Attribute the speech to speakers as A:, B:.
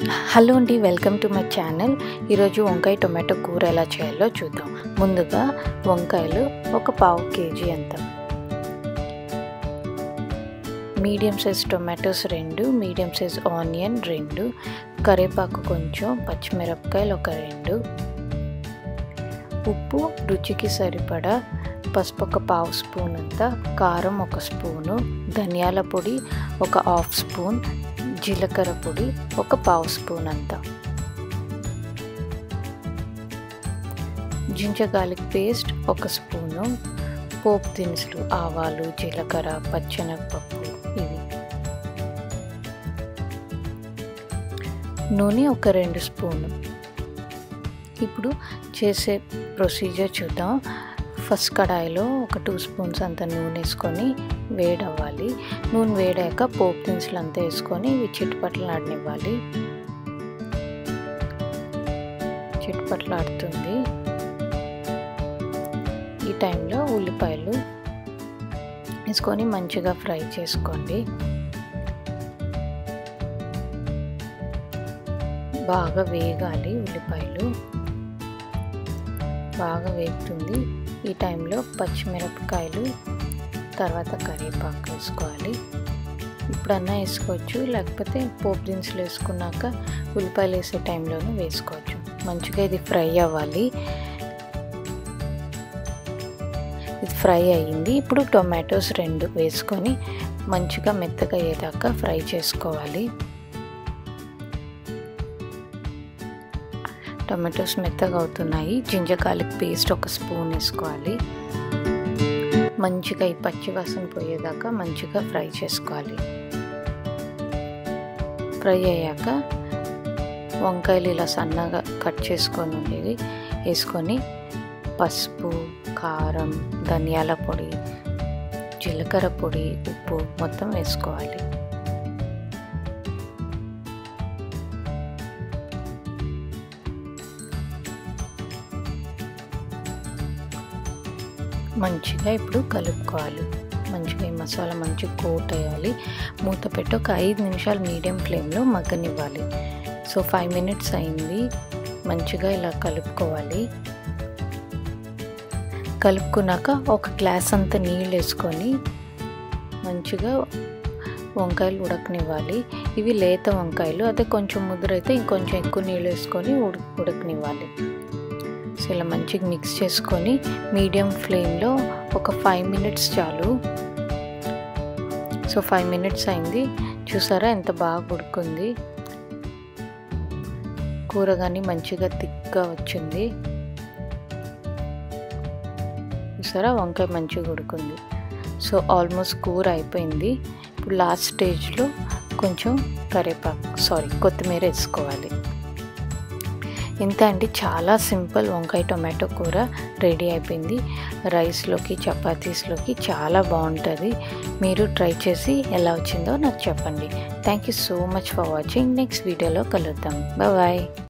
A: hello అండి welcome to my channel ఈరోజు వంకాయ టొమాటో కూర ఎలా చేయాలో చూద్దాం ముందుగా వంకాయలు ఒక పావు కేజీ అంత మీడియం సైజ్ టొమాటోస్ రెండు మీడియం సైజ్ ఆనియన్ రెండు కరివేపాకు కొంచెం పచ్చిమిరపకాయలు ఒక రెండు ఉప్పు రుచికి సరిపడా పసుపు ఒక పావు స్పూన్ అంత కారం ఒక స్పూను ధనియాల పొడి ఒక హాఫ్ స్పూన్ జీలకర్ర పొడి ఒక పావు స్పూన్ అంత జింజర్ గార్లిక్ పేస్ట్ ఒక స్పూను పోపు దినుసులు ఆవాలు జీలకర్ర పచ్చెనగపప్పు ఇవి నూనె ఒక రెండు స్పూను ఇప్పుడు చేసే ప్రొసీజర్ చూద్దాం ఫస్ట్ కడాయిలో ఒక టూ స్పూన్స్ అంత నూనె వేసుకొని వేడవ్వాలి నూనె వేడాక పోపు దినుసులు అంతా వేసుకొని ఇవి చిట్టుపట్లాడనివ్వాలి చిట్టుపట్లాడుతుంది ఈ టైంలో ఉల్లిపాయలు వేసుకొని మంచిగా ఫ్రై చేసుకోండి బాగా వేగాలి ఉల్లిపాయలు బాగా వేగుతుంది ఈ టైంలో పచ్చిమిరపకాయలు తర్వాత కరివేపాకు వేసుకోవాలి ఇప్పుడన్నా వేసుకోవచ్చు లేకపోతే పోపు దినుసులు వేసుకున్నాక ఉల్లిపాయలు వేసే టైంలోనూ వేసుకోవచ్చు మంచిగా ఇది ఫ్రై అవ్వాలి ఇది ఫ్రై అయ్యింది ఇప్పుడు టొమాటోస్ రెండు వేసుకొని మంచిగా మెత్తగా అయ్యేదాకా ఫ్రై చేసుకోవాలి టొమాటోస్ మెత్తగా అవుతున్నాయి జింజర్ గార్లిక్ పేస్ట్ ఒక స్పూన్ వేసుకోవాలి మంచిగా ఈ పచ్చి వాసన పోయేదాకా మంచిగా ఫ్రై చేసుకోవాలి ఫ్రై అయ్యాక వంకాయలు ఇలా సన్నగా కట్ చేసుకొని ఉండేది వేసుకొని పసుపు కారం ధనియాల పొడి జీలకర్ర పొడి ఉప్పు మొత్తం వేసుకోవాలి మంచిగా ఇప్పుడు కలుపుకోవాలి మంచిగా ఈ మసాలా మంచిగా కోట్ అయ్యాలి మూత పెట్టి ఒక ఐదు నిమిషాలు మీడియం ఫ్లేమ్లో మగ్గనివ్వాలి సో ఫైవ్ మినిట్స్ అయింది మంచిగా ఇలా కలుపుకోవాలి కలుపుకున్నాక ఒక గ్లాస్ అంత నీళ్ళు వేసుకొని మంచిగా వంకాయలు ఉడకనివ్వాలి ఇవి లేత వంకాయలు అదే కొంచెం ముద్రైతే ఇంకొంచెం ఎక్కువ నీళ్ళు వేసుకొని ఉడక ఉడకనివ్వాలి సో ఇలా మంచిగా మిక్స్ చేసుకొని మీడియం ఫ్లేమ్లో ఒక ఫైవ్ మినిట్స్ చాలు సో ఫైవ్ మినిట్స్ అయింది చూసారా ఎంత బాగా ఉడుకుంది కూర కానీ మంచిగా థిక్గా వచ్చింది చూసారా వంకాయ మంచిగా ఉడుకుంది సో ఆల్మోస్ట్ కూర అయిపోయింది ఇప్పుడు లాస్ట్ స్టేజ్లో కొంచెం కరివేపాకు సారీ కొత్తిమీర వేసుకోవాలి ఇంత అండి చాలా సింపుల్ వంకాయ టొమాటో కూర రెడీ అయిపోయింది రైస్లోకి చపాతీస్లోకి చాలా బాగుంటుంది మీరు ట్రై చేసి ఎలా వచ్చిందో నాకు చెప్పండి thank you so much for watching next వీడియోలో కలుద్దాం బాయ్